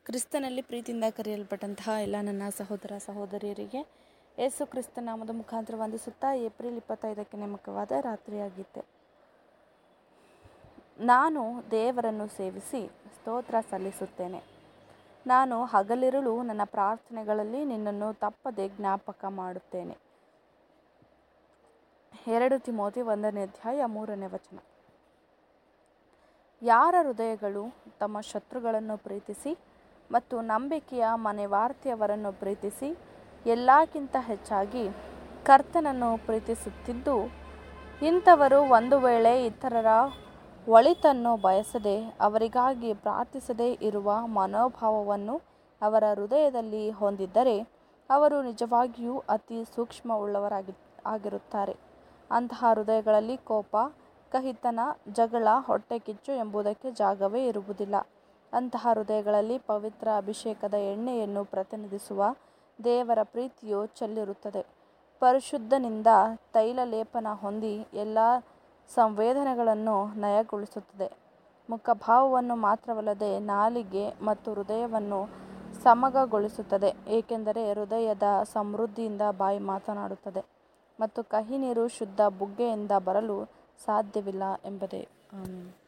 ಕ್ರಿಸ್ತನಲ್ಲಿ ಪ್ರೀತಿಯಿಂದ ಕರೆಯಲ್ಪಟ್ಟಂತಹ ಎಲ್ಲ ನನ್ನ ಸಹೋದರ ಸಹೋದರಿಯರಿಗೆ ಯೇಸು ಕ್ರಿಸ್ತ ನಾಮದ ಮುಖಾಂತರ ವಂದಿಸುತ್ತಾ ಏಪ್ರಿಲ್ ಇಪ್ಪತ್ತೈದಕ್ಕೆ ನೇಮಕವಾದ ರಾತ್ರಿಯಾಗಿತ್ತೆ ನಾನು ದೇವರನ್ನು ಸೇವಿಸಿ ಸ್ತೋತ್ರ ಸಲ್ಲಿಸುತ್ತೇನೆ ನಾನು ಹಗಲಿರುಳು ನನ್ನ ಪ್ರಾರ್ಥನೆಗಳಲ್ಲಿ ನಿನ್ನನ್ನು ತಪ್ಪದೆ ಜ್ಞಾಪಕ ಮಾಡುತ್ತೇನೆ ಎರಡು ತಿಮೋತಿ ಒಂದನೇ ಅಧ್ಯಾಯ ಮೂರನೇ ವಚನ ಯಾರ ಹೃದಯಗಳು ತಮ್ಮ ಶತ್ರುಗಳನ್ನು ಪ್ರೀತಿಸಿ ಮತ್ತು ನಂಬಿಕೆಯ ಮನೆವಾರ್ತೆಯವರನ್ನು ಪ್ರೀತಿಸಿ ಎಲ್ಲಕ್ಕಿಂತ ಹೆಚ್ಚಾಗಿ ಕರ್ತನನ್ನು ಪ್ರೀತಿಸುತ್ತಿದ್ದು ಇಂಥವರು ಒಂದು ವೇಳೆ ಇತರರ ಒಳಿತನ್ನು ಬಯಸದೆ ಅವರಿಗಾಗಿ ಪ್ರಾರ್ಥಿಸದೇ ಇರುವ ಮನೋಭಾವವನ್ನು ಅವರ ಹೃದಯದಲ್ಲಿ ಹೊಂದಿದ್ದರೆ ಅವರು ನಿಜವಾಗಿಯೂ ಅತಿ ಸೂಕ್ಷ್ಮವುಳ್ಳವರಾಗಿ ಆಗಿರುತ್ತಾರೆ ಅಂತಹ ಹೃದಯಗಳಲ್ಲಿ ಕೋಪ ಕಹಿತನ ಜಗಳ ಹೊಟ್ಟೆಕಿಚ್ಚು ಎಂಬುದಕ್ಕೆ ಜಾಗವೇ ಇರುವುದಿಲ್ಲ ಅಂತಹ ಹೃದಯಗಳಲ್ಲಿ ಪವಿತ್ರ ಅಭಿಷೇಕದ ಎಣ್ಣೆಯನ್ನು ಪ್ರತಿನಿಧಿಸುವ ದೇವರ ಪ್ರೀತಿಯು ಚೆಲ್ಲಿರುತ್ತದೆ ಪರಿಶುದ್ಧನಿಂದ ತೈಲ ಲೇಪನ ಹೊಂದಿ ಎಲ್ಲ ಸಂವೇದನೆಗಳನ್ನು ನಯಗೊಳಿಸುತ್ತದೆ ಮುಖಭಾವವನ್ನು ಮಾತ್ರವಲ್ಲದೆ ನಾಲಿಗೆ ಮತ್ತು ಹೃದಯವನ್ನು ಸಮಗಗೊಳಿಸುತ್ತದೆ ಏಕೆಂದರೆ ಹೃದಯದ ಸಮೃದ್ಧಿಯಿಂದ ಬಾಯಿ ಮಾತನಾಡುತ್ತದೆ ಮತ್ತು ಕಹಿ ನೀರು ಶುದ್ಧ ಬುಗ್ಗೆಯಿಂದ ಬರಲು ಸಾಧ್ಯವಿಲ್ಲ ಎಂಬುದೇ ಆಮೇಲೆ